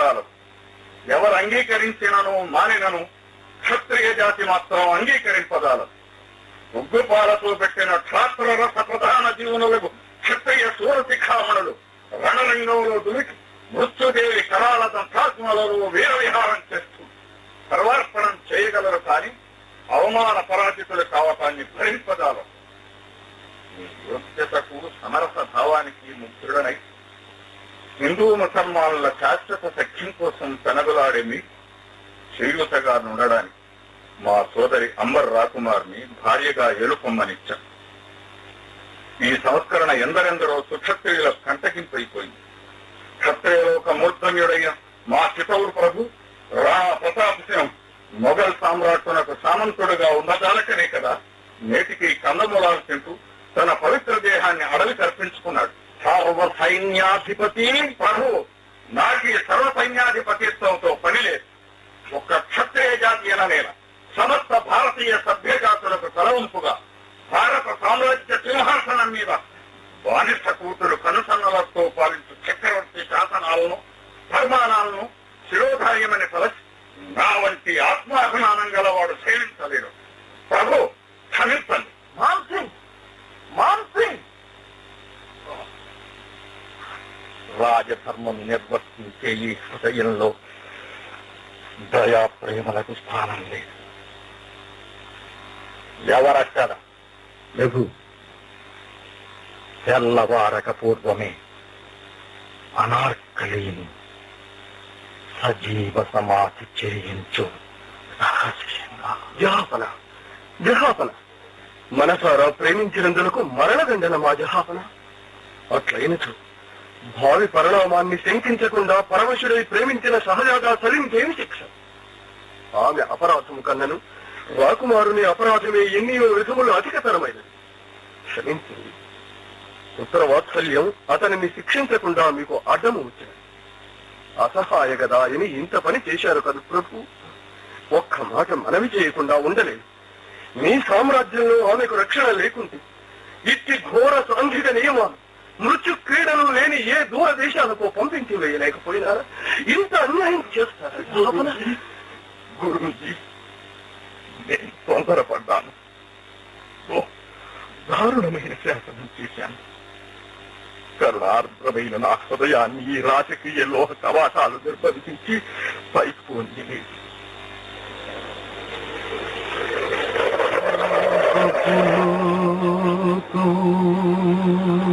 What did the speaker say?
జరగదాలు ఎవరు అంగీకరించినను మానినను క్షత్రియ జాతి మాత్రం అంగీకరింపదాలు ఉగ్గుపాలతో పెట్టిన క్షాత్ర రస ప్రధాన జీవనులకు క్షత్రియ సూరశిఖామణులు రణరంగంలో దుమికి మృత్యుదేవి కరాల దంతాత్మలలో వీర విహారం చేస్తూ సర్వార్పణం చేయగలరు కానీ అవమాన పరాజితులు కావటాన్ని భరింపదాలు మీ యోగ్యతకు సమరస భావానికి ముగ్ధుడనై హిందూ ముసల్మానుల శాశ్వత సఖ్యం కోసం పెనగులాడే మీ చేయూతగా నుండడానికి మా సోదరి అంబర్ రాకుమార్ని భార్యగా ఎలుపొమ్మనిచ్చా ఈ సంస్కరణ ఎందరెందరో సుక్షత్రియుల కంటకింపైపోయింది క్షత్రియలోక మూర్ధన్యుడైన మా చితౌరు ప్రభు రాణ ప్రతాప్ సింహం మొఘల్ సామ్రాట్టునకు సామంతుడుగా ఉన్నదాలకనే కదా నేటికి కందమూలాలు తింటూ తన పవిత్ర దేహాన్ని అడవికి అర్పించుకున్నాడు సర్వ సైన్యాధిపతి ప్రభు నాకి సర్వ సైన్యాధిపతిత్వంతో పని లేదు ఒక్క క్షత్రియ జాతి అననేల సమస్త భారతీయ సభ్య జాతులకు తలవంపుగా భారత సామ్రాజ్య సింహాసనం మీద బానిస కూతురు కనుసన్నలతో పాలించు చక్రవర్తి శాసనాలను ఫర్మానాలను శిరోధార్యమని తలచి నా వంటి ఆత్మాభిమానం గలవాడు సేవించలేడు ప్రభు క్షమించండి మాన్ సింగ్ మాన్ సింగ్ రాజధర్మం నిర్వర్తించే ఈ హృదయంలో దయా ప్రేమలకు స్థానం లేదు ఎవరక్కడ ప్రభు తెల్లవారక పూర్వమే అనార్కలిని సజీవ సమాధి చేయించు రహస్యంగా జహాపన జహాపన మనసారా ప్రేమించినందులకు మరణదండన మా జహాపన అట్లయినచు భావి పరిణామాన్ని శంకించకుండా పరమశుడై ప్రేమించిన సహజాగా సలింకేమి శిక్ష ఆమె అపరాధము కన్నను రాకుమారుని అపరాధమే ఎన్నియో విధములు అధికతరమైనది క్షమించింది ఉత్తర వాత్సల్యం అతనిని శిక్షించకుండా మీకు అడ్డము వచ్చినది అసహాయ గదా అని ఇంత పని చేశారు కదా ప్రభు ఒక్క మాట మనవి చేయకుండా ఉండలేదు మీ సామ్రాజ్యంలో ఆమెకు రక్షణ లేకుంటే ఇట్టి ఘోర సాంఘిక నియమాలు మృత్యు క్రీడలు లేని ఏ దూర దేశాలకు పంపించి వేయలేకపోయినారా ఇంత అన్యాయం చేస్తారా పాపన? గురుజీ నేను తొందరపడ్డాను ఓ, దారుణమైన శాసనం చేశాను కరుణార్ద్రమైన నా హృదయాన్ని ఈ రాజకీయ లోహ కవాటాలు నిర్బంధించి పైకి పొందిలేదు Thank you.